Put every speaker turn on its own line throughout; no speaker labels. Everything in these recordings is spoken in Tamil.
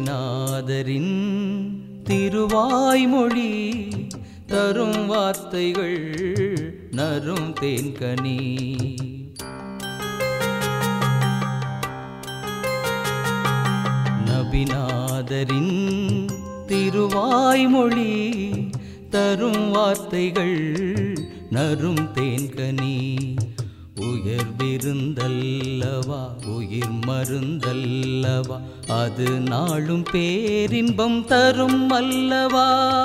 நபிநாதரின் திருவாய்மொழி தரும் வார்த்தைகள் நரும் தேன்கனி நபிநாதரின் திருவாய்மொழி தரும் வார்த்தைகள் நரும் தேன்கனி உயர் விருந்தல்லவா உயிர் மருந்தல்லவா அது நாளும் பேரின்பம் தரும் அல்லவா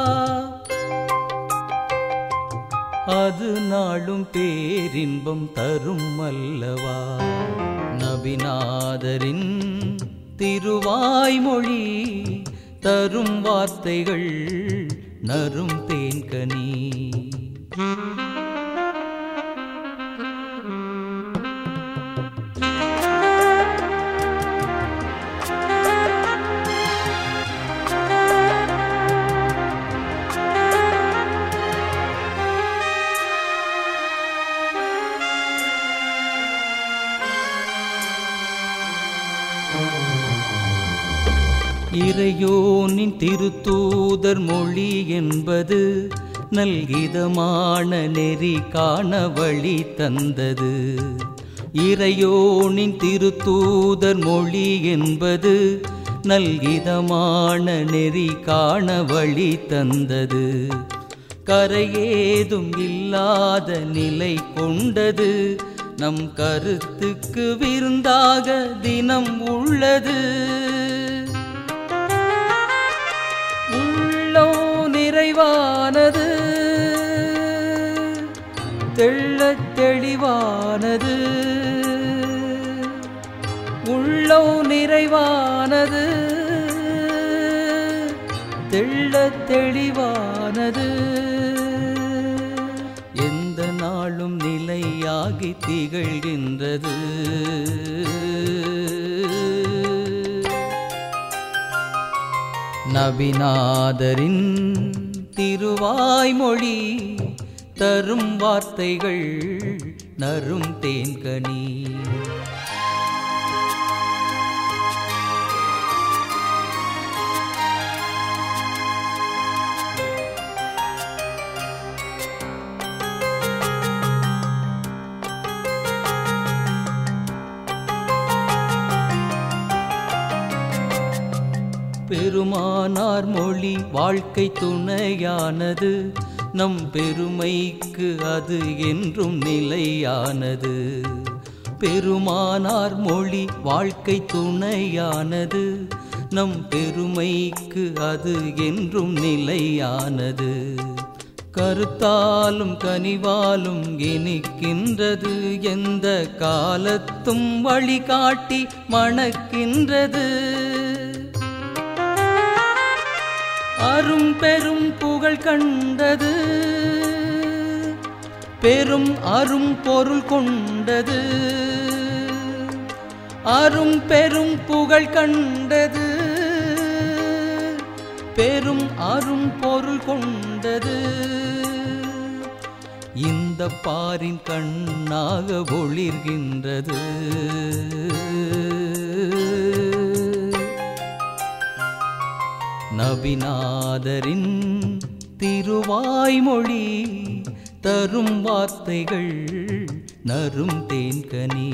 அது நாளும் பேரின்பம் தரும் அல்லவா நபிநாதரின் திருவாய்மொழி தரும் வார்த்தைகள் நரும் தேன்கனி இறையோனின் திருத்தூதர் மொழி என்பது நல்கிதமான நெறி காண வழி தந்தது இறையோனின் திருத்தூதர் மொழி என்பது நல்கிதமான நெறி காண வழி தந்தது கரையேதும் இல்லாத நிலை கொண்டது நம் கருத்துக்கு விருந்தாக தினம் உள்ளது உள்ளோ நிறைவானது தெள்ளத் தெளிவானது உள்ளோ நிறைவானது தெள்ளத் தெளிவானது எந்த நாளும் நிலையாகி திகழ்கின்றது நபிநாதரின் திருவாய்மொழி தரும் வார்த்தைகள் நரும் தேன்கனி பெருமானார் மொழி வாழ்க்கை துணையானது நம் பெருமைக்கு அது என்றும் நிலையானது பெருமானார் மொழி வாழ்க்கை துணையானது நம் பெருமைக்கு அது என்றும் நிலையானது கருத்தாலும் கனிவாலும் இனிக்கின்றது எந்த காலத்தும் வழிகாட்டி மணக்கின்றது அரும் பெரும் புகழ் கண்டது பெரும் அரும் பொருள் கொண்டது அரும் பெரும் புகழ் கண்டது பெரும் அரும் பொருள் கொண்டது இந்த பாரின் கண்ணாக ஒளிர்கின்றது நபிநாதரின் திருவாய்மொழி தரும் வார்த்தைகள் நரும் தேன்கனி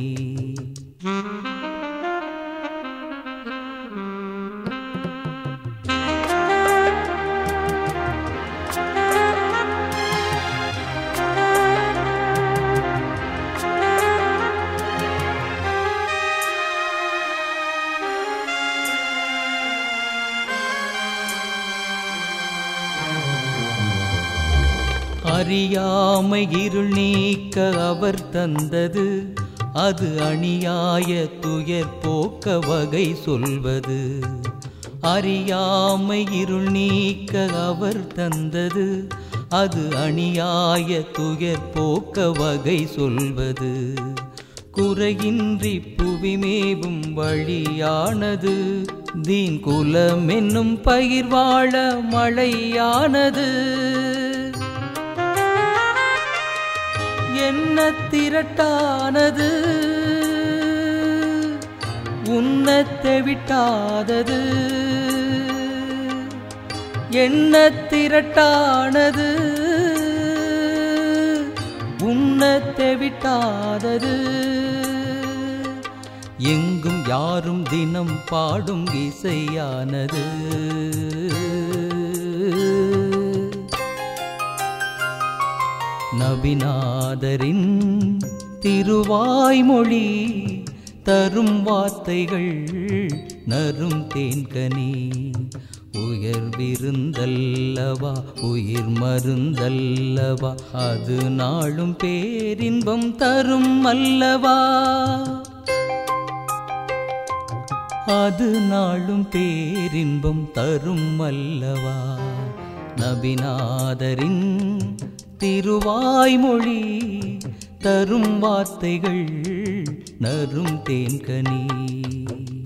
அறியாமை இருள் நீக்க அவர் தந்தது அது அநியாய துயர் போக்க வகை சொல்வது அறியாமை இருள் நீக்க அவர் தந்தது அது அநியாய துயர் போக்க வகை சொல்வது குறையின்றி புவிமேவும் வழியானது தீன் குலம் என்னும் பயிர் வாழ மழையானது என்ன திரட்டானது உன்னத்தை விட்டாதது எண்ணத் திரட்டானது உண்ணத் தெவிட்டாதது எங்கும் யாரும் தினம் பாடும் இசையானது நபிநாதரின் திருவாய்மொழி தரும் வார்த்தைகள் நரும் தேன்கனி உயர் விருந்தல்லவா உயிர் மருந்தல்லவா அது நாளும் பேரின்பம் தரும் அல்லவா அது நாளும் பேரின்பம் தரும் அல்லவா நபிநாதரின் திருவாய்மொழி தரும் வார்த்தைகள் நரும் தேன்கனி